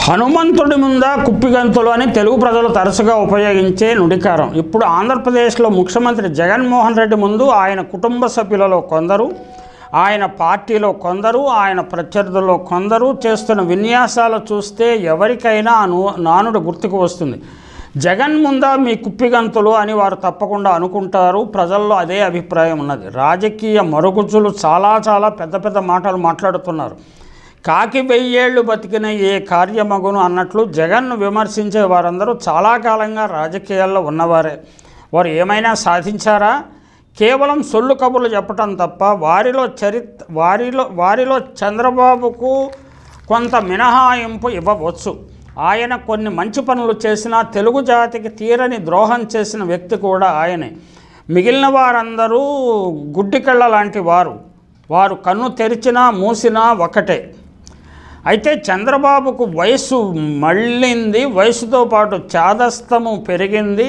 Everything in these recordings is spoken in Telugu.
హనుమంతుడి ముంద కుప్పిగంతులు అని తెలుగు ప్రజలు తరచుగా ఉపయోగించే నుడికారం ఇప్పుడు ఆంధ్రప్రదేశ్లో ముఖ్యమంత్రి జగన్మోహన్ రెడ్డి ముందు ఆయన కుటుంబ సభ్యులలో కొందరు ఆయన పార్టీలో కొందరు ఆయన ప్రత్యర్థుల్లో కొందరు చేస్తున్న విన్యాసాలు చూస్తే ఎవరికైనా ఆ ను- నానుడు గుర్తుకు వస్తుంది జగన్ ముందా మీ కుప్పిగంతులు అని వారు తప్పకుండా అనుకుంటారు ప్రజల్లో అదే అభిప్రాయం ఉన్నది రాజకీయ మరుగుజ్జులు చాలా చాలా పెద్ద పెద్ద మాటలు మాట్లాడుతున్నారు కాకి వెయ్యేళ్ళు బతికిన ఏ కార్యమగును అన్నట్లు జగన్ను విమర్శించే వారందరూ చాలా కాలంగా రాజకీయాల్లో ఉన్నవారే వారు ఏమైనా సాధించారా కేవలం సొల్లు కబుర్లు చెప్పటం తప్ప వారిలో చరిత్ వారిలో వారిలో చంద్రబాబుకు కొంత మినహాయింపు ఇవ్వవచ్చు ఆయన కొన్ని మంచి పనులు చేసినా తెలుగు జాతికి తీరని ద్రోహం చేసిన వ్యక్తి కూడా ఆయనే మిగిలిన వారందరూ గుడ్డికళ్ళ లాంటి వారు వారు కన్ను తెరిచినా మూసినా ఒకటే అయితే చంద్రబాబుకు వయసు మళ్ళింది వయసుతో పాటు చాదస్తము పెరిగింది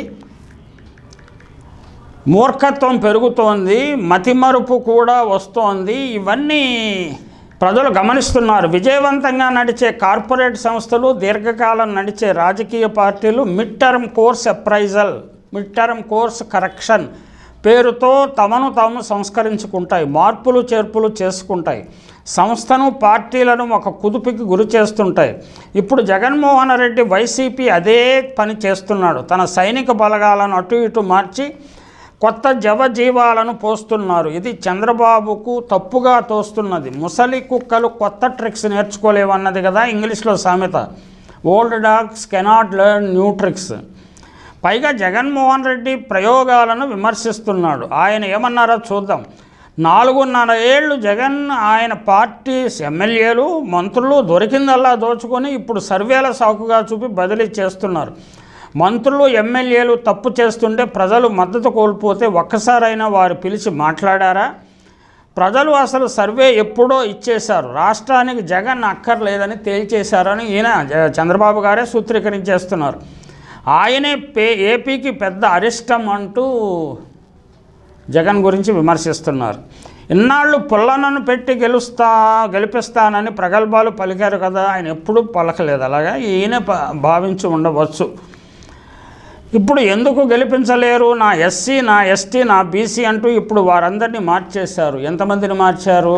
మూర్ఖత్వం పెరుగుతోంది మతిమరుపు కూడా వస్తోంది ఇవన్నీ ప్రజలు గమనిస్తున్నారు విజయవంతంగా నడిచే కార్పొరేట్ సంస్థలు దీర్ఘకాలం నడిచే రాజకీయ పార్టీలు mid term course appraisal mid term course correction పేరుతో తమను తాము సంస్కరించుకుంటాయి మార్పులు చేర్పులు చేసుకుంటాయి సంస్థను పార్టీలను ఒక కుదుపుకి గురి చేస్తుంటాయి ఇప్పుడు జగన్మోహన్ రెడ్డి వైసీపీ అదే పని చేస్తున్నాడు తన సైనిక బలగాలను అటు ఇటు మార్చి కొత్త జవజీవాలను పోస్తున్నారు ఇది చంద్రబాబుకు తప్పుగా తోస్తున్నది ముసలి కుక్కలు కొత్త ట్రిక్స్ నేర్చుకోలేవన్నది కదా ఇంగ్లీష్లో సామెత old dogs cannot learn new tricks పైగా జగన్మోహన్ రెడ్డి ప్రయోగాలను విమర్శిస్తున్నాడు ఆయన ఏమన్నారో చూద్దాం నాలుగున్నర ఏళ్ళు జగన్ ఆయన పార్టీ ఎమ్మెల్యేలు మంత్రులు దొరికిందల్లా దోచుకొని ఇప్పుడు సర్వేల సాకుగా చూపి బదిలీ చేస్తున్నారు మంత్రులు ఎమ్మెల్యేలు తప్పు చేస్తుంటే ప్రజలు మద్దతు కోల్పోతే ఒక్కసారైనా వారు పిలిచి మాట్లాడారా ప్రజలు అసలు సర్వే ఎప్పుడో ఇచ్చేశారు రాష్ట్రానికి జగన్ అక్కర్లేదని తేల్చేశారని ఈయన జ- చంద్రబాబు గారే సూత్రీకరించేస్తున్నారు ఆయనే పే ఏపీకి పెద్ద అరిష్టం అంటూ జగన్ గురించి విమర్శిస్తున్నారు ఇన్నాళ్ళు పుల్లనను పెట్టి గెలుస్తా గెలిపిస్తానని ప్రగల్భాలు పలికారు కదా ఆయన ఎప్పుడూ పలకలేదు అలాగా ఈయన ప- భావించి ఉండవచ్చు ఇప్పుడు ఎందుకు గెలిపించలేరు నా ఎస్సీ నా ఎస్టీ నా బీసీ అంటూ ఇప్పుడు వారందరినీ మార్చేశారు ఎంతమందిని మార్చారు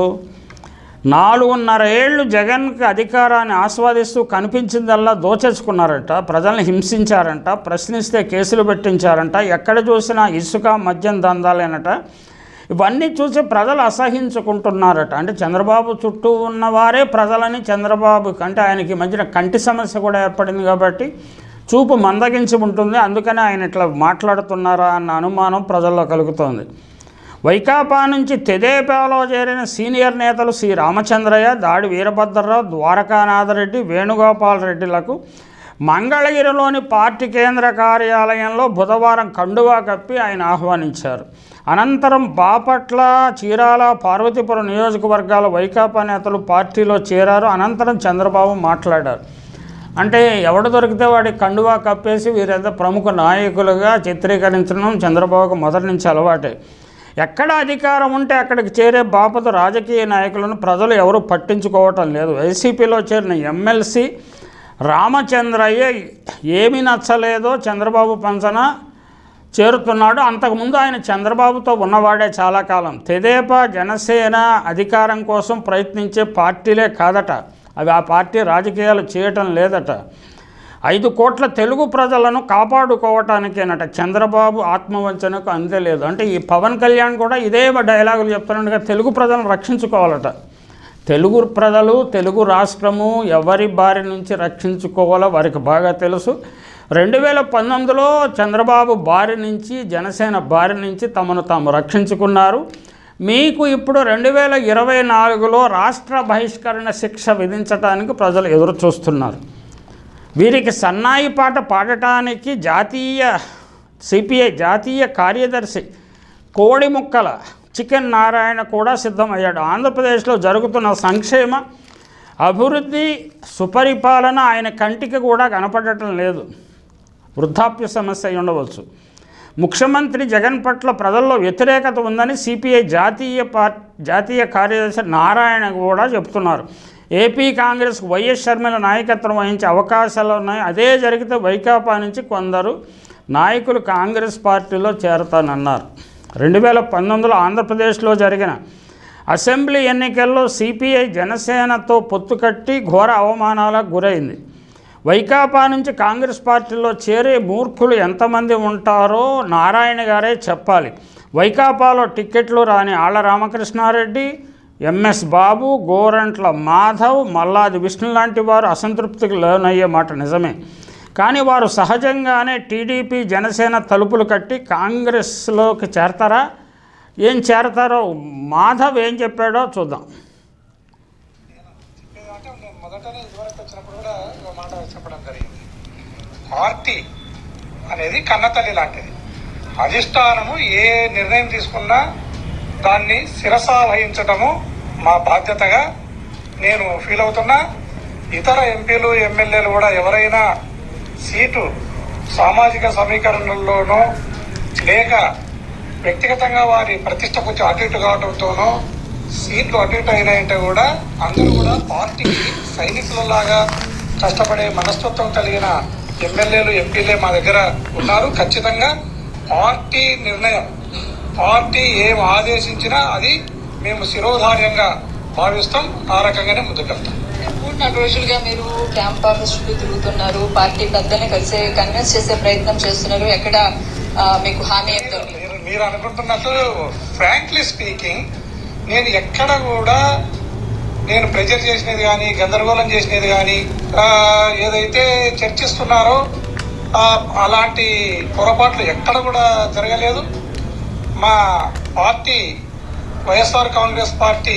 నాలుగున్నర ఏళ్ళు జగన్కి అధికారాన్ని ఆస్వాదిస్తూ కనిపించిందల్లా దోచేసుకున్నారట ప్రజల్ని హింసించారంట ప్రశ్నిస్తే కేసులు పెట్టించారంట ఎక్కడ చూసినా ఇసుక మద్యం దందాలేనట ఇవన్నీ చూసి ప్రజలు అసహించుకుంటున్నారట అంటే చంద్రబాబు చుట్టూ ఉన్నవారే ప్రజలని చంద్రబాబు అంటే ఆయనకి ఈ మధ్యన కంటి సమస్య కూడా ఏర్పడింది కాబట్టి చూపు మందగించి ఉంటుంది అందుకనే ఆయన ఇట్లా మాట్లాడుతున్నారా అన్న అనుమానం ప్రజల్లో కలుగుతోంది వైకాపా నుంచి తెదేపాలో చేరిన సీనియర్ నేతలు సి రామచంద్రయ్య దాడి వీరభద్రరావు ద్వారకానాథరెడ్డి వేణుగోపాల్ రెడ్డిలకు మంగళగిరిలోని పార్టీ కేంద్ర కార్యాలయంలో బుధవారం కండువా కప్పి ఆయన ఆహ్వానించారు అనంతరం బాపట్ల చీరాల పార్వతీపురం నియోజకవర్గాల వైకాపా నేతలు పార్టీలో చేరారు అనంతరం చంద్రబాబు మాట్లాడారు అంటే ఎవడు దొరికితే వాడికి కండువా కప్పేసి వీరంతా ప్రముఖ నాయకులుగా చిత్రీకరించడం చంద్రబాబుకు మొదటి నుంచి అలవాటే ఎక్కడ అధికారం ఉంటే అక్కడికి చేరే బాపత రాజకీయ నాయకులను ప్రజలు ఎవరు పట్టించుకోవటం లేదు వైసీపీలో చేరిన ఎమ్మెల్సీ రామచంద్రయ్య ఏమి నచ్చలేదో చంద్రబాబు పంచన చేరుతున్నాడు అంతకుముందు ఆయన చంద్రబాబుతో ఉన్నవాడే చాలా కాలం తెదేపా జనసేన అధికారం కోసం ప్రయత్నించే పార్టీలే కాదట అవి ఆ పార్టీ రాజకీయాలు చేయటం లేదట ఐదు కోట్ల తెలుగు ప్రజలను కాపాడుకోవటానికేనట చంద్రబాబు ఆత్మవంచనకు అందలేదు అంటే ఈ పవన్ కళ్యాణ్ కూడా ఇదే డైలాగులు చెప్తున్నాడుగా తెలుగు ప్రజలను రక్షించుకోవాలట తెలుగు ప్రజలు తెలుగు రాష్ట్రము ఎవరి బారి నుంచి రక్షించుకోవాలో వారికి బాగా తెలుసు రెండు వేల పంతొమ్మిదిలో చంద్రబాబు బారి నుంచి జనసేన బారి నుంచి తమను తాము రక్షించుకున్నారు మీకు ఇప్పుడు రెండు వేల ఇరవై నాలుగులో రాష్ట్ర బహిష్కరణ శిక్ష విధించడానికి ప్రజలు ఎదురు చూస్తున్నారు వీరికి సన్నాయి పాట పాడటానికి జాతీయ సిపిఐ జాతీయ కార్యదర్శి కోడి ముక్కల చికెన్ నారాయణ కూడా సిద్ధమయ్యాడు ఆంధ్రప్రదేశ్లో జరుగుతున్న సంక్షేమ అభివృద్ధి సుపరిపాలన ఆయన కంటికి కూడా కనపడటం లేదు వృద్ధాప్య సమస్య అయి ఉండవచ్చు ముఖ్యమంత్రి జగన్ పట్ల ప్రజల్లో వ్యతిరేకత ఉందని సిపిఐ జాతీయ పార్ జాతీయ కార్యదర్శి నారాయణ కూడా చెప్తున్నారు ఏపీ కాంగ్రెస్ వైఎస్ షర్మిల నాయకత్వం వహించే అవకాశాలు ఉన్నాయి అదే జరిగితే వైకాపా నుంచి కొందరు నాయకులు కాంగ్రెస్ పార్టీలో చేరతానన్నారు రెండు వేల పంతొమ్మిదిలో ఆంధ్రప్రదేశ్లో జరిగిన అసెంబ్లీ ఎన్నికల్లో సిపిఐ జనసేనతో పొత్తు కట్టి ఘోర అవమానాలకు గురైంది వైకాపా నుంచి కాంగ్రెస్ పార్టీలో చేరే మూర్ఖులు ఎంతమంది ఉంటారో నారాయణ గారే చెప్పాలి వైకాపాలో టిక్కెట్లు రాని ఆళ్ల రామకృష్ణారెడ్డి ఎంఎస్ బాబు గోరంట్ల మాధవ్ మల్లాది విష్ణు లాంటి వారు అసంతృప్తికి లోనయ్యే మాట నిజమే కానీ వారు సహజంగానే టీడీపీ జనసేన తలుపులు కట్టి కాంగ్రెస్లోకి చేరతారా ఏం చేరతారో మాధవ్ ఏం చెప్పాడో చూద్దాం అంటే నేను మొదటనే ఇదివరకు వచ్చినప్పుడు కూడా ఒక మాట చెప్పడం జరిగింది పార్టీ అనేది కన్నతల్లి లాంటిది అధిష్టానము ఏ నిర్ణయం తీసుకున్నా దాన్ని శిరస వహించటము మా బాధ్యతగా నేను ఫీల్ అవుతున్నా ఇతర ఎంపీలు ఎమ్మెల్యేలు కూడా ఎవరైనా సీటు సామాజిక సమీకరణల్లోనో లేక వ్యక్తిగతంగా వారి ప్రతిష్ట కొంచెం అటు ఇటు కావడంతోనో సీట్లు అటు ఇటు అయినాయంటే కూడా అందరూ కూడా పార్టీకి సైనికులలాగా కష్టపడే మనస్తత్వం కలిగిన ఎమ్మెల్యేలు ఎంపీలే మా దగ్గర ఉన్నారు ఖచ్చితంగా పార్టీ నిర్ణయం పార్టీ ఏం ఆదేశించినా అది మేము శిరోధార్యంగా భావిస్తాం ఆ రకంగానే ముందుకెళ్తాం మూడు నాలుగు రోజులుగా మీరు క్యాంప్ ఆఫీస్ చుట్టూ తిరుగుతున్నారు పార్టీ పెద్దల్ని కలిసే కన్విన్స్ చేసే ప్రయత్నం చేస్తున్నారు ఎక్కడ ఆ, మీకు హామీ ఏం దొరకలేదు మీరు మీరు అనుకుంటున్నట్టు ఫ్రాంక్లీ స్పీకింగ్ నేను ఎక్కడ కూడా నేను ప్రెజర్ చేసినది కానీ గందరగోళం చేసినది కానీ ఆ, ఏదైతే చర్చిస్తున్నారో ఆ, అలాంటి పొరపాట్లు ఎక్కడ కూడా జరగలేదు మా party YSR Congress party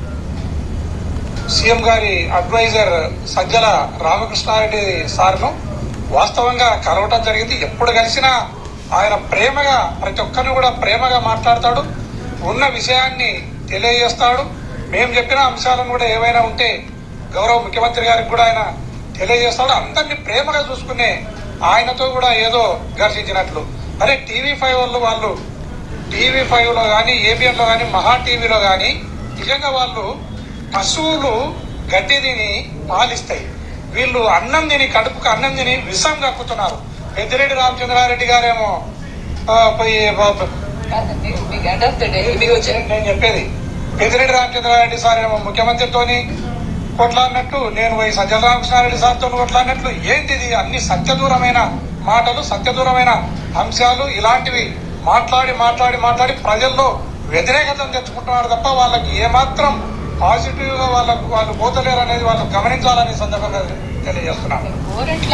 CM గారి అడ్వైజర్ సజ్జల రామకృష్ణారెడ్డి సార్ను వాస్తవంగా కలవటం జరిగింది ఎప్పుడు కలిసినా ఆయన ప్రేమగా ప్రతి ఒక్కరిని కూడా ప్రేమగా మాట్లాడతాడు ఉన్న విషయాన్ని తెలియజేస్తాడు మేము చెప్పిన అంశాలను కూడా ఏవైనా ఉంటే గౌరవ ముఖ్యమంత్రి గారికి కూడా ఆయన తెలియజేస్తాడు అందరినీ ప్రేమగా చూసుకునే ఆయనతో కూడా ఏదో ఘర్షించినట్లు అరే టీవీ ఫైవ్ వాళ్ళు వాళ్ళు టీవీ ఫైవ్ లో కానీ ఏబిఎన్ లో కానీ మహా టీవీలో కానీ నిజంగా వాళ్ళు పశువులు గడ్డి తిని పాలిస్తాయి వీళ్ళు అన్నం తిని కడుపుకు అన్నం తిని విషం కక్కుతున్నారు పెద్దిరెడ్డి రామచంద్రారెడ్డి గారేమో ఆ, పోయి బ- బ- కాదండి మీకు ఎండ్ ఆఫ్ ద డే మీకు వచ్చే నేను చెప్పేది పెద్దిరెడ్డి రామచంద్రారెడ్డి సార్ ఏమో ముఖ్యమంత్రితోని కొట్లాడినట్టు నేను పోయి సజ్జల రామకృష్ణారెడ్డి సార్తో కొట్లాడినట్లు ఏంటిది అన్ని సత్యదూరమైన మాటలు సత్యదూరమైన అంశాలు ఇలాంటివి మాట్లాడి మాట్లాడి మాట్లాడి ప్రజల్లో వ్యతిరేకతను తెచ్చుకుంటున్నారు తప్ప వాళ్ళకి ఏమాత్రం పాజిటివ్ గా వాళ్ళకు వాళ్ళు పోతలేరు అనేది వాళ్ళు గమనించాలని ఈ సందర్భంగా తెలియజేస్తున్నాను గోరెంట్ల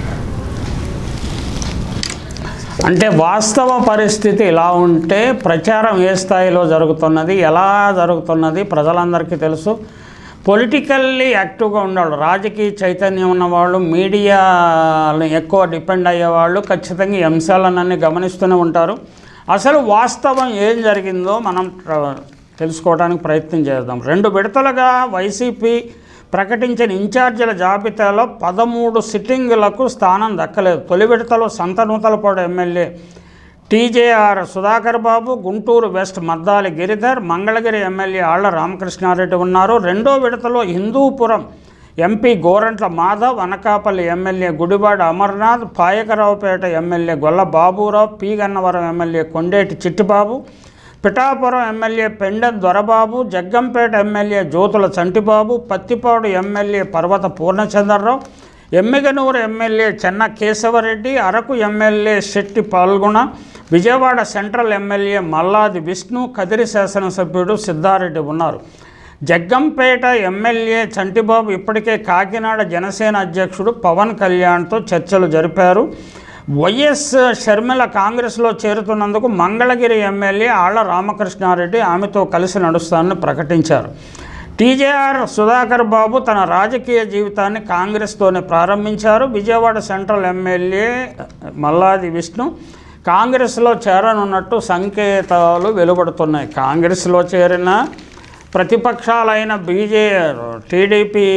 అంటే వాస్తవ పరిస్థితి ఇలా ఉంటే ప్రచారం ఏ స్థాయిలో జరుగుతున్నది ఎలా జరుగుతున్నది ప్రజలందరికీ తెలుసు పొలిటికల్లీ యాక్టివ్గా ఉండేవాళ్ళు రాజకీయ చైతన్యం ఉన్నవాళ్ళు మీడియాని ఎక్కువ డిపెండ్ అయ్యేవాళ్ళు ఖచ్చితంగా ఈ అంశాలన్నీ గమనిస్తూనే ఉంటారు అసలు వాస్తవం ఏం జరిగిందో మనం ప్ర- తెలుసుకోవడానికి ప్రయత్నం చేద్దాం రెండు విడతలుగా వైసీపీ ప్రకటించిన ఇన్ఛార్జీల జాబితాలో పదమూడు సిట్టింగులకు స్థానం దక్కలేదు తొలి విడతలో Santhanuthalapadu MLA TJR Sudhakar Babu Guntur west Maddali Giridhar Mangalagiri MLA Alla Ramakrishna Reddy ఉన్నారు రెండో విడతలో Hindupuram MP Gorantla Madhav Anakapalli MLA Gudivada Amarnath Payakaraopeta MLA Golla Baburao P Gannavaram MLA Kondeti Chittibabu Pithapuram MLA Pende Dorababu Jaggampeta MLA Jyothula Chantibabu Pattipadu MLA Parvatha Purnachandra Rao Yemmiganur MLA Chenna Keshava Reddy Araku MLA Shetty Palguna Vijayawada central MLA Malladi Vishnu Kadiri శాసనసభ్యుడు సిద్ధారెడ్డి ఉన్నారు జగ్గంపేట ఎమ్మెల్యే చంటిబాబు ఇప్పటికే కాకినాడ జనసేన అధ్యక్షుడు పవన్ కళ్యాణ్తో చర్చలు జరిపారు వైఎస్ షర్మిల కాంగ్రెస్లో చేరుతున్నందుకు మంగళగిరి ఎమ్మెల్యే ఆళ్ల రామకృష్ణారెడ్డి ఆమెతో కలిసి నడుస్తానని ప్రకటించారు టీజేఆర్ సుధాకర్ బాబు తన రాజకీయ జీవితాన్ని కాంగ్రెస్తోనే ప్రారంభించారు విజయవాడ సెంట్రల్ ఎమ్మెల్యే మల్లాది విష్ణు కాంగ్రెస్లో చేరనున్నట్టు సంకేతాలు వెలువడుతున్నాయి కాంగ్రెస్లో చేరిన ప్రతిపక్షాలైన బీజే టీడీపీ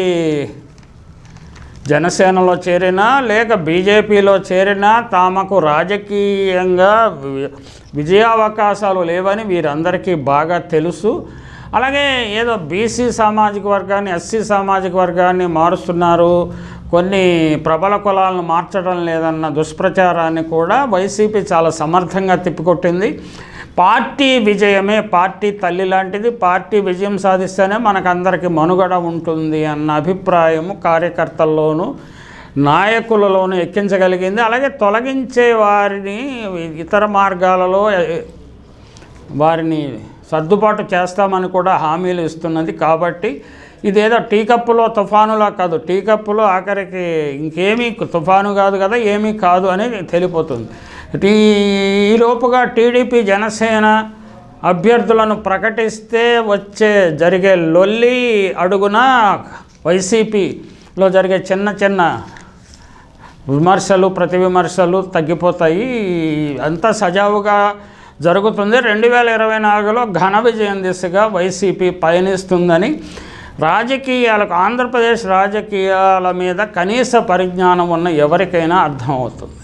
జనసేనలో చేరినా లేక బీజేపీలో చేరినా తమకు రాజకీయంగా వి- విజయావకాశాలు లేవని వీరందరికీ బాగా తెలుసు అలాగే ఏదో బీసీ సామాజిక వర్గాన్ని ఎస్సీ సామాజిక వర్గాన్ని మారుస్తున్నారు కొన్ని ప్రబల కులాలను మార్చడం లేదన్న దుష్ప్రచారాన్ని కూడా వైసీపీ చాలా సమర్థంగా తిప్పికొట్టింది పార్టీ విజయమే పార్టీ తల్లి లాంటిది పార్టీ విజయం సాధిస్తేనే మనకందరికీ మనుగడ ఉంటుంది అన్న అభిప్రాయము కార్యకర్తల్లోనూ నాయకులలోనూ ఎక్కించగలిగింది అలాగే తొలగించే వారిని ఇతర మార్గాలలో వారిని సర్దుబాటు చేస్తామని కూడా హామీలు ఇస్తున్నది కాబట్టి ఇదేదో టీ కప్పులో తుఫానులా కాదు టీ కప్పులో ఆఖరికి ఇంకేమీ తుఫాను కాదు కదా ఏమీ కాదు అనేది తెలిపోతుంది టీ ఈలోపుగా టీడీపీ జనసేన అభ్యర్థులను ప్రకటిస్తే వచ్చే జరిగే లొల్లి అడుగున వైసీపీలో జరిగే చిన్న చిన్న విమర్శలు ప్రతి విమర్శలు తగ్గిపోతాయి అంతా సజావుగా జరుగుతుంది రెండు వేల ఇరవై నాలుగులో ఘన విజయం దిశగా వైసీపీ పయనిస్తుందని రాజకీయాలకు ఆంధ్రప్రదేశ్ రాజకీయాల మీద కనీస పరిజ్ఞానం ఉన్న ఎవరికైనా అర్థమవుతుంది